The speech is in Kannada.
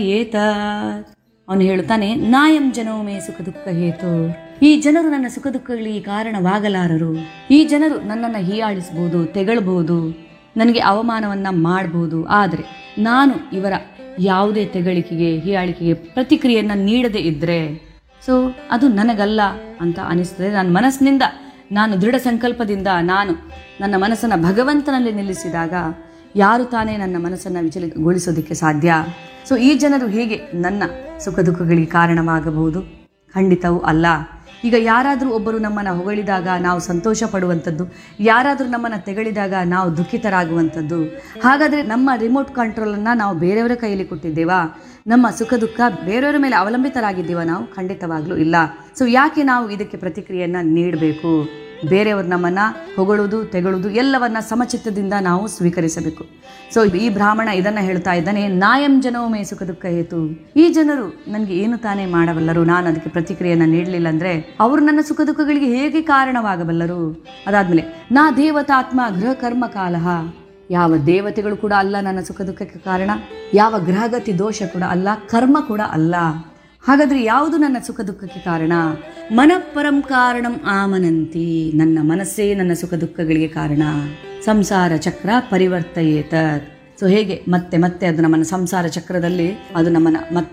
ಏತ ಅವನು ಹೇಳುತ್ತಾನೆ ನಾಯಂ ಜನೋಮೇ ಸುಖ ದುಃಖ ಹೇತು ಈ ಜನರು ನನ್ನ ಸುಖ ದುಃಖಗಳಿಗೆ ಕಾರಣವಾಗಲಾರರು ಈ ಜನರು ನನ್ನನ್ನು ಹೀಯಾಳಿಸಬಹುದು ತೆಗಳಬಹುದು ನನಗೆ ಅವಮಾನವನ್ನ ಮಾಡಬಹುದು ಆದರೆ ನಾನು ಇವರ ಯಾವುದೇ ತೆಗಳಿಕೆಗೆ ಹೀಯಾಳಿಕೆಗೆ ಪ್ರತಿಕ್ರಿಯೆಯನ್ನು ನೀಡದೇ ಇದ್ದರೆ ಸೊ ಅದು ನನಗಲ್ಲ ಅಂತ ಅನಿಸ್ತದೆ ನನ್ನ ಮನಸ್ಸಿನಿಂದ ನಾನು ದೃಢ ಸಂಕಲ್ಪದಿಂದ ನಾನು ನನ್ನ ಮನಸ್ಸನ್ನು ಭಗವಂತನಲ್ಲಿ ನಿಲ್ಲಿಸಿದಾಗ ಯಾರು ತಾನೇ ನನ್ನ ಮನಸ್ಸನ್ನು ವಿಚಲಿತಗೊಳಿಸೋದಕ್ಕೆ ಸಾಧ್ಯ ಸೊ ಈ ಜನರು ಹೇಗೆ ನನ್ನ ಸುಖ ದುಃಖಗಳಿಗೆ ಕಾರಣವಾಗಬಹುದು ಖಂಡಿತವೂ ಅಲ್ಲ ಈಗ ಯಾರಾದರೂ ಒಬ್ಬರು ನಮ್ಮನ್ನು ಹೊಗಳಿದಾಗ ನಾವು ಸಂತೋಷ ಪಡುವಂಥದ್ದು ಯಾರಾದರೂ ನಮ್ಮನ್ನು ತೆಗಳಿದಾಗ ನಾವು ದುಃಖಿತರಾಗುವಂಥದ್ದು ಹಾಗಾದರೆ ನಮ್ಮ ರಿಮೋಟ್ ಕಂಟ್ರೋಲನ್ನು ನಾವು ಬೇರೆಯವರ ಕೈಯಲ್ಲಿ ಕೊಟ್ಟಿದ್ದೇವಾ ನಮ್ಮ ಸುಖ ದುಃಖ ಬೇರೆಯವರ ಮೇಲೆ ಅವಲಂಬಿತರಾಗಿದ್ದೀವ ನಾವು ಖಂಡಿತವಾಗ್ಲೂ ಇಲ್ಲ ಸೊ ಯಾಕೆ ನಾವು ಇದಕ್ಕೆ ಪ್ರತಿಕ್ರಿಯೆಯನ್ನು ನೀಡಬೇಕು ಬೇರೆಯವರು ನಮ್ಮನ್ನು ಹೊಗಳುವುದು ತೆಗಳುವುದು ಎಲ್ಲವನ್ನ ಸಮಚಿತ್ತದಿಂದ ನಾವು ಸ್ವೀಕರಿಸಬೇಕು ಸೊ ಈ ಬ್ರಾಹ್ಮಣ ಇದನ್ನ ಹೇಳ್ತಾ ಇದ್ದಾನೆ ನಾಯಂ ಜನೋಮೇ ಸುಖ ದುಃಖ ಹೇತು ಈ ಜನರು ನನಗೆ ಏನು ತಾನೇ ಮಾಡಬಲ್ಲರು ನಾನು ಅದಕ್ಕೆ ಪ್ರತಿಕ್ರಿಯೆಯನ್ನು ನೀಡಲಿಲ್ಲ ಅಂದ್ರೆ ಅವರು ನನ್ನ ಸುಖ ದುಃಖಗಳಿಗೆ ಹೇಗೆ ಕಾರಣವಾಗಬಲ್ಲರು ಅದಾದ್ಮೇಲೆ ನಾ ದೇವತಾತ್ಮ ಗೃಹ ಕರ್ಮ ಕಾಲಹ ಯಾವ ದೇವತೆಗಳು ಕೂಡ ಅಲ್ಲ ನನ್ನ ಸುಖ ದುಃಖಕ್ಕೆ ಕಾರಣ ಯಾವ ಗ್ರಹಗತಿ ದೋಷ ಕೂಡ ಅಲ್ಲ ಕರ್ಮ ಕೂಡ ಅಲ್ಲ ಹಾಗಾದ್ರೆ ಯಾವುದು ನನ್ನ ಸುಖ ದುಃಖಕ್ಕೆ ಕಾರಣ ಮನಃಪರಂ ಕಾರಣಂ ಆಮನಂತಿ ನನ್ನ ಮನಸ್ಸೇ ನನ್ನ ಸುಖ ದುಃಖಗಳಿಗೆ ಕಾರಣ ಸಂಸಾರ ಚಕ್ರ ಪರಿವರ್ತಯೇತ ಸೊ ಹೇಗೆ ಮತ್ತೆ ಮತ್ತೆ ಅದು ನಮ್ಮನ್ನ ಸಂಸಾರ ಚಕ್ರದಲ್ಲಿ ಅದು ನಮ್ಮನ್ನ ಮತ್ತೆ